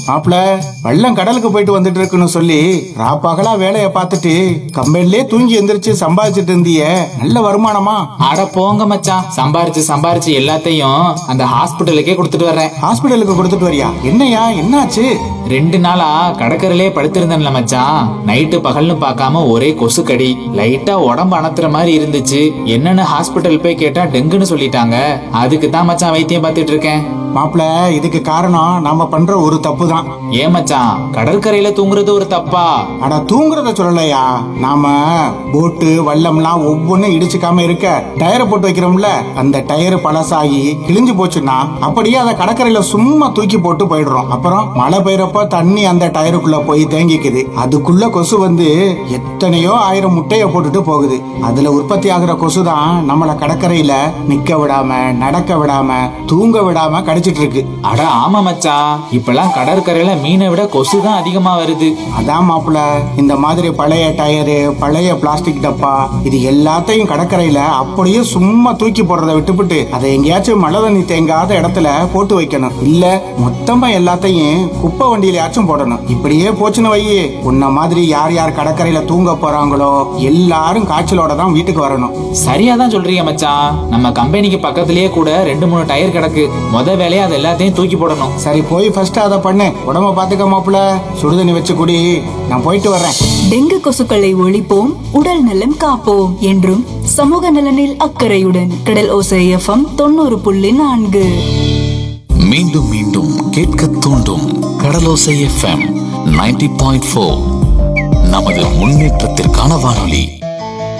மாப்பிள வெள்ளம் கடலுக்கு போயிட்டு வந்துட்டு இருக்குன்னு சொல்லி ராப்பகலா வேலைய பார்த்துட்டு கம்பெனிலே தூங்கி எந்திரிச்சு சம்பாதிச்சிட்டு இருந்தியே நல்ல வருமானமா அட போங்க மச்சான் சம்பாரிச்சு சம்பாரிச்சு எல்லாத்தையும் அந்த ஹாஸ்பிட்டலுக்கே கொடுத்துட்டு வர்றேன் ஹாஸ்பிட்டலுக்கு கொடுத்துட்டு வரியா என்னையா என்னாச்சு ரெண்டு நாளா கடற்கரையிலே படுத்திருந்தேன்ல மச்சான் நைட்டு பகல்னு பார்க்காம ஒரே கொசுக்கடி லைட்டா உடம்பு அணத்துற மாதிரி இருந்துச்சு என்னன்னு ஹாஸ்பிட்டல் போய் கேட்டா டெங்குன்னு சொல்லிட்டாங்க அதுக்கு தான் மச்சான் வைத்தியம் பார்த்துட்டு இருக்கேன் மாப்பிள இதுக்கு காரணம் நாம பண்ற ஒரு தப்பு தான் ஏன் மச்சான் கடற்கரையில தூங்குறது ஒரு தப்பா ஆனா தூங்குறத சொல்லலையா நாம போட்டு வல்லம்லாம் ஒவ்வொன்றும் இடிச்சுக்காம இருக்க டயரை போட்டு வைக்கிறோம்ல அந்த டயர் பழசாகி கிழிஞ்சு போச்சுன்னா அப்படியே அதை கடற்கரையில சும்மா தூக்கி போட்டு போயிடுறோம் அப்புறம் மழை பெய்யறப்ப தண்ணி அந்த டயருக்குள்ள போய் தேங்கிக்குது அதுக்குள்ள கொசு வந்து எத்தனையோ ஆயிரம் முட்டைய போட்டுட்டு போகுது அதுல உற்பத்தி ஆகுற கொசு தான் நம்மள கடற்கரையில நிக்க விடாம நடக்க விடாம தூங்க விடாம கடிச்சிட்டு இருக்கு அட ஆமா மச்சான் இப்பெல்லாம் கடற்கரையில மீனை விட கொசு தான் அதிகமா வருது அதான் மாப்பிள இந்த மாதிரி பழைய டயரு பழைய பிளாஸ்டிக் டப்பா இது எல்லாத்தையும் கடற்கரையில அப்படியே சும்மா தூக்கி போடுறதை விட்டுப்புட்டு அதை எங்கேயாச்சும் மழை தண்ணி தேங்காத இடத்துல போட்டு வைக்கணும் இல்ல மொத்தமா எல்லாத்தையும் குப்பை வண்டியிலயாச்சும் போடணும் இப்படியே போச்சுன்னு வையே உன்ன மாதிரி யார் யார் கடற்கரையில தூங்க போறாங்களோ எல்லாரும் காய்ச்சலோட தான் வீட்டுக்கு வரணும் சரியா தான் சொல்றீங்க மச்சான் நம்ம கம்பெனிக்கு பக்கத்திலேயே கூட ரெண்டு மூணு டயர் கிடக்கு முத வேலையா அது எல்லாத்தையும் தூக்கி போடணும் சரி போய் ஃபர்ஸ்ட் அதை பண்ணு உடம்ப பாத்துக்க மாப்பிள சுடுதண்ணி வச்சு குடி நான் போயிட்டு வர்றேன் டெங்கு கொசுக்களை ஒழிப்போம் உடல் நலம் காப்போம் என்றும் சமூக நலனில் அக்கறையுடன் கடல் ஓசை எஃப்எம் தொண்ணூறு புள்ளி நான்கு மீண்டும் மீண்டும் கேட்க தூண்டும் Kadalosai FM ninety point four நமது முன்னேற்றத்திற்கான வானொலி